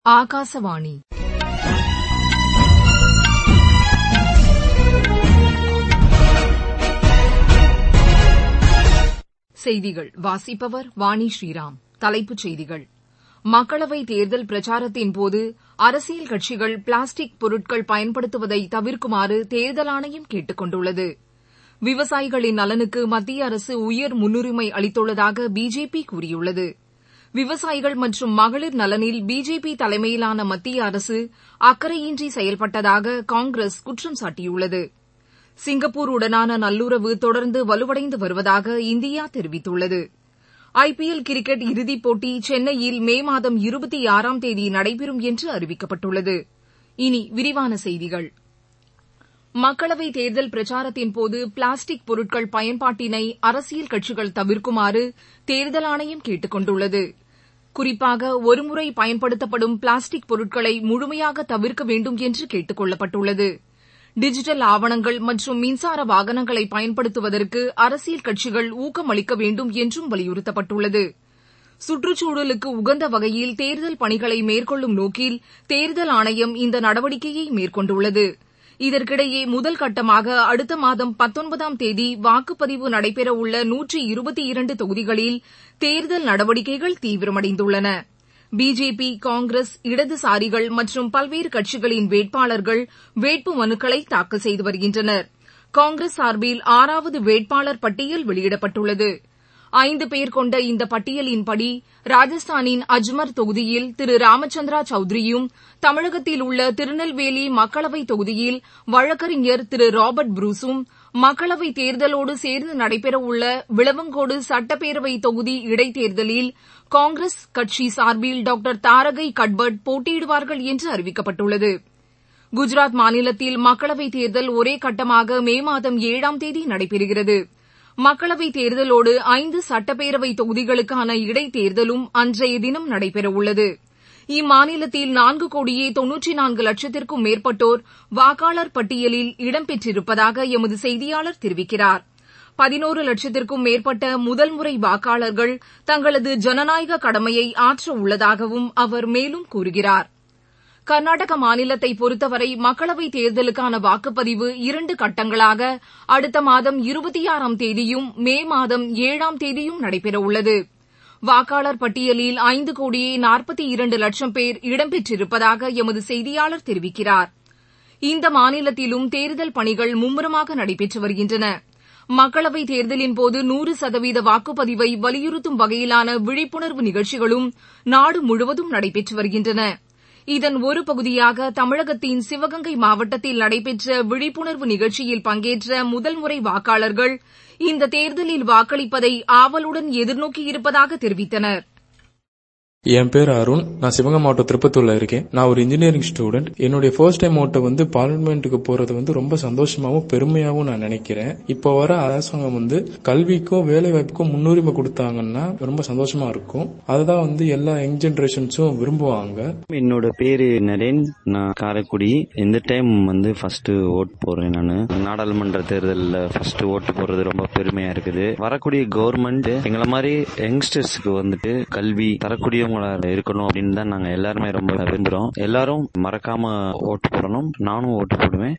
ஆகாசவாணி செய்திகள் வாசிப்பவர் வாணி ஸ்ரீராம் தலைப்புச் செய்திகள் மக்களவைத் தேர்தல் பிரச்சாரத்தின்போது அரசியல் கட்சிகள் பிளாஸ்டிக் பொருட்கள் பயன்படுத்துவதை தவிர்க்குமாறு தேர்தல் ஆணையம் கேட்டுக் கொண்டுள்ளது விவசாயிகளின் நலனுக்கு மத்திய அரசு உயர் முன்னுரிமை அளித்துள்ளதாக பிஜேபி கூறியுள்ளது விவசாயிகள் மற்றும் மகளிர் நலனில் பிஜேபி தலைமையிலான மத்திய அரசு அக்கறையின்றி செயல்பட்டதாக காங்கிரஸ் குற்றம் சாட்டியுள்ளது சிங்கப்பூருடனான நல்லுறவு தொடர்ந்து வலுவடைந்து வருவதாக இந்தியா தெரிவித்துள்ளது ஐ பி எல் கிரிக்கெட் இறுதிப் போட்டி சென்னையில் மே மாதம் இருபத்தி ஆறாம் தேதி நடைபெறும் என்று அறிவிக்கப்பட்டுள்ளது இனி விரிவான செய்திகள் மக்களவைத் தேர்தல் பிரச்சாரத்தின்போது பிளாஸ்டிக் பொருட்கள் பயன்பாட்டினை அரசியல் கட்சிகள் தவிர்க்குமாறு தேர்தல் ஆணையம் கேட்டுக் கொண்டுள்ளது குறிப்பாக ஒருமுறை பயன்படுத்தப்படும் பிளாஸ்டிக் பொருட்களை முழுமையாக தவிர்க்க வேண்டும் என்று கேட்டுக் கொள்ளப்பட்டுள்ளது டிஜிட்டல் ஆவணங்கள் மற்றும் மின்சார வாகனங்களை பயன்படுத்துவதற்கு அரசியல் கட்சிகள் ஊக்கமளிக்க வேண்டும் என்றும் வலியுறுத்தப்பட்டுள்ளது சுற்றுச்சூழலுக்கு உகந்த வகையில் தேர்தல் பணிகளை மேற்கொள்ளும் நோக்கில் தேர்தல் ஆணையம் இந்த நடவடிக்கையை மேற்கொண்டுள்ளது இதற்கிடையே முதல் கட்டமாக அடுத்த மாதம் பத்தொன்பதாம் தேதி வாக்குப்பதிவு நடைபெறவுள்ள நூற்றி இருபத்தி இரண்டு தொகுதிகளில் தேர்தல் நடவடிக்கைகள் தீவிரமடைந்துள்ளன பிஜேபி காங்கிரஸ் இடதுசாரிகள் மற்றும் பல்வேறு கட்சிகளின் வேட்பாளர்கள் வேட்பு மனுக்களை தாக்கல் செய்து வருகின்றனர் காங்கிரஸ் சார்பில் ஆறாவது வேட்பாளர் பட்டியல் வெளியிடப்பட்டுள்ளது ஐந்து பேர் கொண்ட இந்த பட்டியலின்படி ராஜஸ்தானின் அஜ்மர் தொகுதியில் திரு ராமச்சந்திரா சௌத்ரியும் தமிழகத்தில் உள்ள திருநெல்வேலி மக்களவைத் தொகுதியில் வழக்கறிஞர் திரு ராபர்ட் புரூஸும் மக்களவைத் தேர்தலோடு சேர்ந்து நடைபெறவுள்ள விளவங்கோடு சட்டப்பேரவை தொகுதி இடைத்தேர்தலில் காங்கிரஸ் கட்சி சார்பில் டாக்டர் தாரகை கட்பட் போட்டியிடுவார்கள் என்று அறிவிக்கப்பட்டுள்ளது குஜராத் மாநிலத்தில் மக்களவைத் தேர்தல் ஒரே கட்டமாக மே மாதம் ஏழாம் தேதி நடைபெறுகிறது மக்களவைத் தேர்தலோடு ஐந்து சட்டப்பேரவை தொகுதிகளுக்கான இடைத்தேர்தலும் அன்றைய தினம் நடைபெறவுள்ளது இம்மாநிலத்தில் நான்கு கோடியே தொன்னூற்றி நான்கு லட்சத்திற்கும் மேற்பட்டோர் வாக்காளர் பட்டியலில் இடம்பெற்றிருப்பதாக எமது செய்தியாளர் தெரிவிக்கிறார் பதினோரு லட்சத்திற்கும் மேற்பட்ட முதல் முறை வாக்காளர்கள் தங்களது ஜனநாயக கடமையை ஆற்ற உள்ளதாகவும் அவர் மேலும் கூறுகிறார் கர்நாடக மாநிலத்தை பொறுத்தவரை மக்களவைத் தேர்தலுக்கான வாக்குப்பதிவு இரண்டு கட்டங்களாக அடுத்த மாதம் இருபத்தி ஆறாம் தேதியும் மே மாதம் ஏழாம் தேதியும் நடைபெறவுள்ளது வாக்காளர் பட்டியலில் ஐந்து கோடியே நாற்பத்தி இரண்டு லட்சம் பேர் இடம்பெற்றிருப்பதாக எமது செய்தியாளர் தெரிவிக்கிறார் இந்த மாநிலத்திலும் தேர்தல் பணிகள் மும்முரமாக நடைபெற்று வருகின்றன மக்களவைத் தேர்தலின்போது நூறு சதவீத வாக்குப்பதிவை வலியுறுத்தும் வகையிலான விழிப்புணர்வு நிகழ்ச்சிகளும் நாடு முழுவதும் நடைபெற்று வருகின்றன இதன் ஒரு பகுதியாக தமிழகத்தின் சிவகங்கை மாவட்டத்தில் நடைபெற்ற விழிப்புணர்வு நிகழ்ச்சியில் பங்கேற்ற முதல் முறை வாக்காளர்கள் இந்த தேர்தலில் வாக்களிப்பதை ஆவலுடன் எதிர்நோக்கியிருப்பதாக தெரிவித்தனா் என் பேர் அருண் நான் சிவகங்கை மாவட்டம் திருப்பத்தூர்ல இருக்கேன் நான் ஒரு இன்ஜினியரிங் ஸ்டூடெண்ட் என்னுடைய ஃபர்ஸ்ட் டைம் ஓட்டை வந்து பார்லிமெண்ட்டுக்கு போறது வந்து ரொம்ப சந்தோஷமாவும் பெருமையாவும் நான் நினைக்கிறேன் இப்போ வர அரசாங்கம் வந்து கல்விக்கும் வேலை வாய்ப்புக்கும் முன்னுரிமை கொடுத்தாங்கன்னா ரொம்ப சந்தோஷமா இருக்கும் அதுதான் வந்து எல்லா யங் ஜென்ரேஷன்ஸும் விரும்புவாங்க என்னோட பேரு நரேன் நான் காரைக்குடி இந்த டைம் வந்து ஃபர்ஸ்ட் ஓட் போடுறேன் நான் நாடாளுமன்ற தேர்தலில் ஃபர்ஸ்ட் ஓட்டு போடுறது ரொம்ப பெருமையா இருக்குது வரக்கூடிய கவர்மெண்ட் எங்களை மாதிரி யங்ஸ்டர்ஸ்க்கு வந்துட்டு கல்வி தரக்கூடிய இருக்கணும் அப்படின்னு தான் நாங்க எல்லாருமே ரொம்ப விரும்புறோம் எல்லாரும் மறக்காம ஓட்டு போடணும் நானும் ஓட்டு போடுவேன்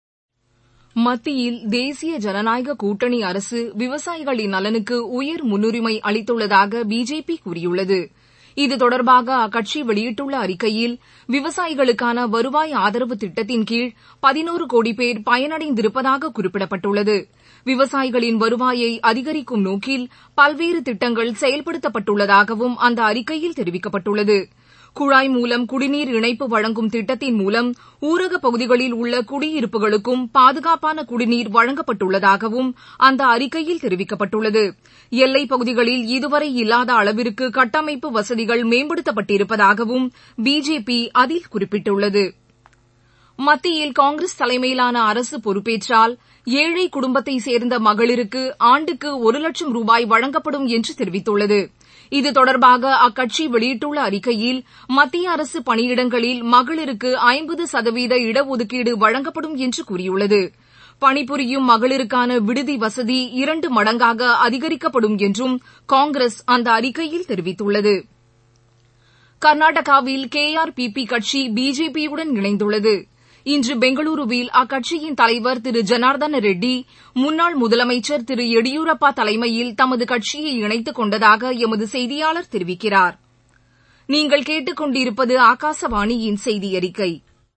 மத்தியில் தேசிய ஜனநாயக கூட்டணி அரசு விவசாயிகளின் நலனுக்கு உயர் முன்னுரிமை அளித்துள்ளதாக பிஜேபி கூறியுள்ளது இது தொடர்பாக அக்கட்சி வெளியிட்டுள்ள அறிக்கையில் விவசாயிகளுக்கான வருவாய் ஆதரவு திட்டத்தின் கீழ் பதினோரு கோடி பேர் பயனடைந்திருப்பதாக குறிப்பிடப்பட்டுள்ளது விவசாயிகளின் வருவாயை அதிகரிக்கும் நோக்கில் பல்வேறு திட்டங்கள் செயல்படுத்தப்பட்டுள்ளதாகவும் அந்த அறிக்கையில் தெரிவிக்கப்பட்டுள்ளது குழாய் மூலம் குடிநீர் இணைப்பு வழங்கும் திட்டத்தின் மூலம் ஊரக பகுதிகளில் உள்ள குடியிருப்புகளுக்கும் பாதுகாப்பான குடிநீர் வழங்கப்பட்டுள்ளதாகவும் அந்த அறிக்கையில் தெரிவிக்கப்பட்டுள்ளது எல்லைப் பகுதிகளில் இதுவரை இல்லாத அளவிற்கு கட்டமைப்பு வசதிகள் மேம்படுத்தப்பட்டிருப்பதாகவும் பிஜேபி அதில் குறிப்பிட்டுள்ளது மத்தியில் காங்கிரஸ் தலைமையிலான அரசு பொறுப்பேற்றால் ஏழை குடும்பத்தை சேர்ந்த மகளிருக்கு ஆண்டுக்கு ஒரு லட்சம் ரூபாய் வழங்கப்படும் என்று தெரிவித்துள்ளது இது தொடர்பாக அக்கட்சி வெளியிட்டுள்ள அறிக்கையில் மத்திய அரசு பணியிடங்களில் மகளிருக்கு ஐம்பது சதவீத இடஒதுக்கீடு வழங்கப்படும் என்று கூறியுள்ளது பணிபுரியும் மகளிருக்கான விடுதி வசதி இரண்டு மடங்காக அதிகரிக்கப்படும் என்றும் காங்கிரஸ் அந்த அறிக்கையில் தெரிவித்துள்ளது கர்நாடகாவில் கே ஆர் பி பி கட்சி பிஜேபியுடன் இணைந்துள்ளது இன்று பெங்களூருவில் அக்கட்சியின் தலைவர் திரு ஜனார்தன ரெட்டி முன்னாள் முதலமைச்சர் திரு எடியூரப்பா தலைமையில் தமது கட்சியை இணைத்துக் கொண்டதாக எமது செய்தியாளர் தெரிவிக்கிறார் நீங்கள் கேட்டுக் கொண்டிருப்பது ஆகாசவாணியின் செய்தி அறிக்கை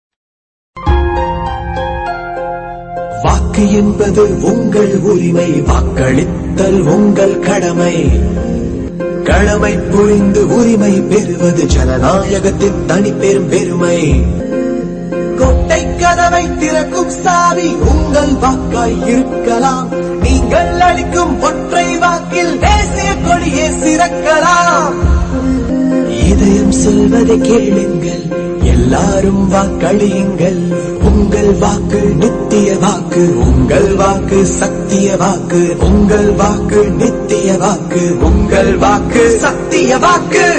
வாக்கு என்பது உங்கள் உரிமை வாக்களித்தல் உங்கள் கடமை கடமை புரிந்து உரிமை பெறுவது ஜனநாயகத்தின் தனிப்பெரும் பெருமை கொட்டை கதவை திறக்கும் சாவி உங்கள் வாக்காய் இருக்கலாம் நீங்கள் அளிக்கும் ஒற்றை வாக்கில் தேசிய கொடியே சிறக்கலாம் இதயம் சொல்வதை கேளுங்கள் எல்லாரும் வாக்களியுங்கள் உங்கள் வாக்கு நித்திய வாக்கு உங்கள் வாக்கு சத்திய வாக்கு உங்கள் வாக்கு நித்திய வாக்கு உங்கள் வாக்கு சத்திய வாக்கு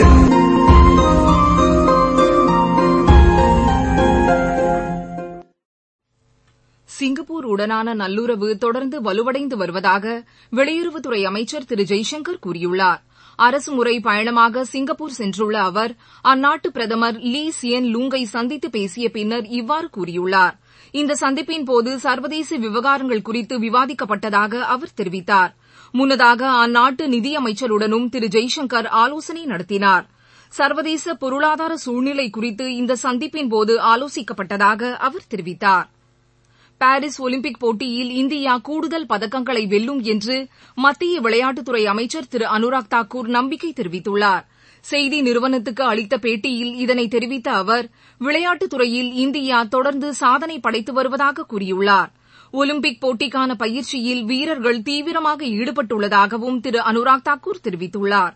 சிங்கப்பூர் உடனான நல்லுறவு தொடர்ந்து வலுவடைந்து வருவதாக வெளியுறவுத்துறை அமைச்சர் திரு ஜெய்சங்கர் கூறியுள்ளார் அரசுமுறை பயணமாக சிங்கப்பூர் சென்றுள்ள அவர் அந்நாட்டு பிரதமர் லீ சியன் லூங்கை சந்தித்து பேசிய பின்னர் இவ்வாறு கூறியுள்ளார் இந்த சந்திப்பின்போது சர்வதேச விவகாரங்கள் குறித்து விவாதிக்கப்பட்டதாக அவர் தெரிவித்தார் முன்னதாக அந்நாட்டு நிதியமைச்சருடனும் திரு ஜெய்சங்கர் ஆலோசனை நடத்தினார் சர்வதேச பொருளாதார சூழ்நிலை குறித்து இந்த சந்திப்பின்போது ஆலோசிக்கப்பட்டதாக அவர் தெரிவித்தார் பாரிஸ் ஒலிம்பிக் போட்டியில் இந்தியா கூடுதல் பதக்கங்களை வெல்லும் என்று மத்திய விளையாட்டுத்துறை அமைச்சர் திரு அனுராக் தாக்கூர் நம்பிக்கை தெரிவித்துள்ளார் செய்தி நிறுவனத்துக்கு அளித்த பேட்டியில் இதனை தெரிவித்த அவர் விளையாட்டுத் துறையில் இந்தியா தொடர்ந்து சாதனை படைத்து வருவதாக கூறியுள்ளார் ஒலிம்பிக் போட்டிக்கான பயிற்சியில் வீரர்கள் தீவிரமாக ஈடுபட்டுள்ளதாகவும் திரு அனுராக் தாக்கூர் தெரிவித்துள்ளார்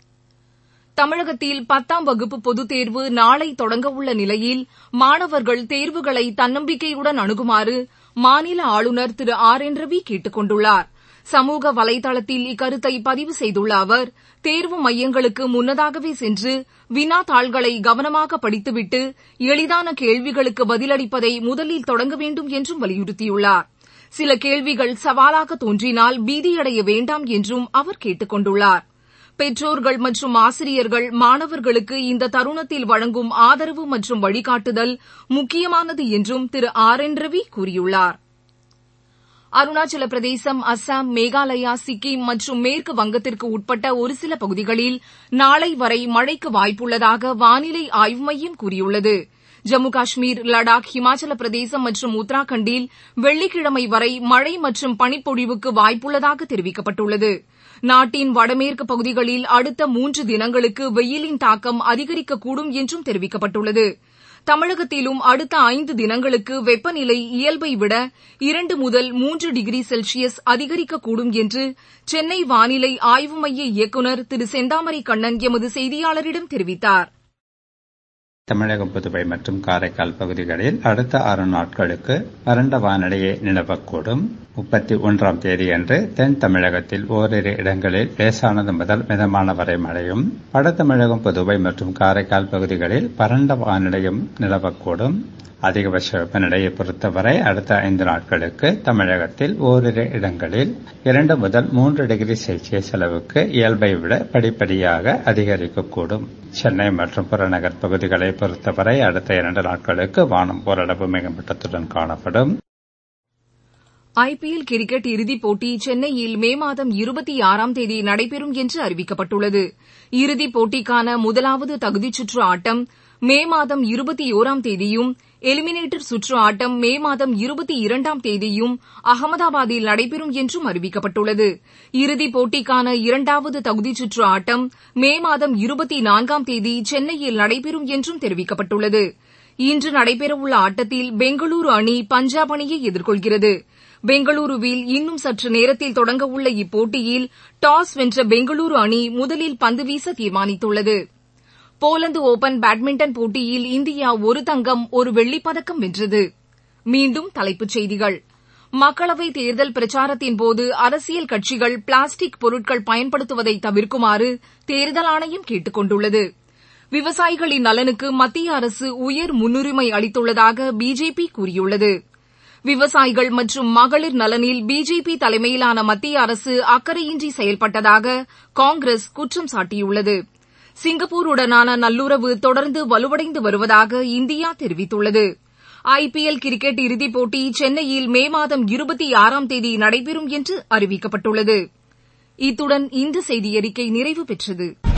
தமிழகத்தில் பத்தாம் வகுப்பு பொதுத் தேர்வு நாளை தொடங்கவுள்ள நிலையில் மாணவர்கள் தேர்வுகளை தன்னம்பிக்கையுடன் அணுகுமாறு மாநில ஆளுநர் திரு ஆர் என் ரவி கேட்டுக் கொண்டுள்ளார் சமூக வலைதளத்தில் இக்கருத்தை பதிவு செய்துள்ள அவர் தேர்வு மையங்களுக்கு முன்னதாகவே சென்று வினாத்தாள்களை கவனமாக படித்துவிட்டு எளிதான கேள்விகளுக்கு பதிலளிப்பதை முதலில் தொடங்க வேண்டும் என்றும் வலியுறுத்தியுள்ளார் சில கேள்விகள் சவாலாக தோன்றினால் பீதியடைய வேண்டாம் என்றும் அவர் கேட்டுக் கொண்டுள்ளார் பெற்றோர்கள் மற்றும் ஆசிரியர்கள் மாணவர்களுக்கு இந்த தருணத்தில் வழங்கும் ஆதரவு மற்றும் வழிகாட்டுதல் முக்கியமானது என்றும் திரு ஆர் என் ரவி கூறியுள்ளார் அருணாச்சல பிரதேசம் அஸ்ஸாம் மேகாலயா சிக்கிம் மற்றும் மேற்கு வங்கத்திற்கு உட்பட்ட ஒரு சில பகுதிகளில் நாளை வரை மழைக்கு வாய்ப்புள்ளதாக வானிலை ஆய்வு மையம் கூறியுள்ளது ஜம்மு காஷ்மீர் லடாக் ஹிமாச்சல பிரதேசம் மற்றும் உத்தராகண்டில் வெள்ளிக்கிழமை வரை மழை மற்றும் பனிப்பொழிவுக்கு வாய்ப்புள்ளதாக தெரிவிக்கப்பட்டுள்ளது நாட்டின் வடமேற்கு பகுதிகளில் அடுத்த மூன்று தினங்களுக்கு வெயிலின் தாக்கம் அதிகரிக்கக்கூடும் என்றும் தெரிவிக்கப்பட்டுள்ளது தமிழகத்திலும் அடுத்த ஐந்து தினங்களுக்கு வெப்பநிலை இயல்பை விட இரண்டு முதல் மூன்று டிகிரி செல்சியஸ் அதிகரிக்கக்கூடும் என்று சென்னை வானிலை ஆய்வு மைய இயக்குநர் திரு செந்தாமரை கண்ணன் எமது செய்தியாளரிடம் தெரிவித்தார் தமிழகம் புதுவை மற்றும் காரைக்கால் பகுதிகளில் அடுத்த ஆறு நாட்களுக்கு வறண்ட வானிலையே நிலவக்கூடும் முப்பத்தி ஒன்றாம் தேதியன்று தென் தமிழகத்தில் ஓரிரு இடங்களில் லேசானது முதல் மிதமான வரை மழையும் வட தமிழகம் புதுவை மற்றும் காரைக்கால் பகுதிகளில் வறண்ட வானிலையும் நிலவக்கூடும் அதிகபட்ச வெப்பநிலையை பொறுத்தவரை அடுத்த ஐந்து நாட்களுக்கு தமிழகத்தில் ஓரிரு இடங்களில் இரண்டு முதல் மூன்று டிகிரி செல்சியஸ் அளவுக்கு இயல்பை விட படிப்படியாக அதிகரிக்கக்கூடும் சென்னை மற்றும் புறநகர் பகுதிகளை பொறுத்தவரை அடுத்த இரண்டு நாட்களுக்கு வானம் ஓரளவு மேகமூட்டத்துடன் காணப்படும் ஐபிஎல் கிரிக்கெட் இறுதிப் போட்டி சென்னையில் மே மாதம் இருபத்தி ஆறாம் தேதி நடைபெறும் என்று அறிவிக்கப்பட்டுள்ளது இறுதிப் போட்டிக்கான முதலாவது தகுதிச் சுற்று ஆட்டம் மே மாதம் இருபத்தி ஓராம் தேதியும் எலிமினேட்டர் சுற்று ஆட்டம் மே மாதம் இருபத்தி இரண்டாம் தேதியும் அகமதாபாத்தில் நடைபெறும் என்றும் அறிவிக்கப்பட்டுள்ளது இறுதிப் போட்டிக்கான இரண்டாவது தகுதிச் சுற்று ஆட்டம் மே மாதம் இருபத்தி நான்காம் தேதி சென்னையில் நடைபெறும் என்றும் தெரிவிக்கப்பட்டுள்ளது இன்று நடைபெறவுள்ள ஆட்டத்தில் பெங்களூரு அணி பஞ்சாப் அணியை எதிர்கொள்கிறது பெங்களூருவில் இன்னும் சற்று நேரத்தில் தொடங்கவுள்ள இப்போட்டியில் டாஸ் வென்ற பெங்களூரு அணி முதலில் பந்து வீச தீர்மானித்துள்ளது போலந்து ஒபன் பேட்மிண்டன் போட்டியில் இந்தியா ஒரு தங்கம் ஒரு வெள்ளிப்பதக்கம் வென்றது மீண்டும் தலைப்புச் செய்திகள் மக்களவைத் தேர்தல் பிரச்சாரத்தின்போது அரசியல் கட்சிகள் பிளாஸ்டிக் பொருட்கள் பயன்படுத்துவதை தவிர்க்குமாறு தேர்தல் ஆணையம் கேட்டுக் கொண்டுள்ளது விவசாயிகளின் நலனுக்கு மத்திய அரசு உயர் முன்னுரிமை அளித்துள்ளதாக பிஜேபி கூறியுள்ளது விவசாயிகள் மற்றும் மகளிர் நலனில் பிஜேபி தலைமையிலான மத்திய அரசு அக்கறையின்றி செயல்பட்டதாக காங்கிரஸ் குற்றம் சாட்டியுள்ளது சிங்கப்பூருடனான நல்லுறவு தொடர்ந்து வலுவடைந்து வருவதாக இந்தியா தெரிவித்துள்ளது ஐ பி எல் கிரிக்கெட் இறுதிப் போட்டி சென்னையில் மே மாதம் இருபத்தி ஆறாம் தேதி நடைபெறும் என்று அறிவிக்கப்பட்டுள்ளது இத்துடன் இந்த செய்தியறிக்கை நிறைவு பெற்றது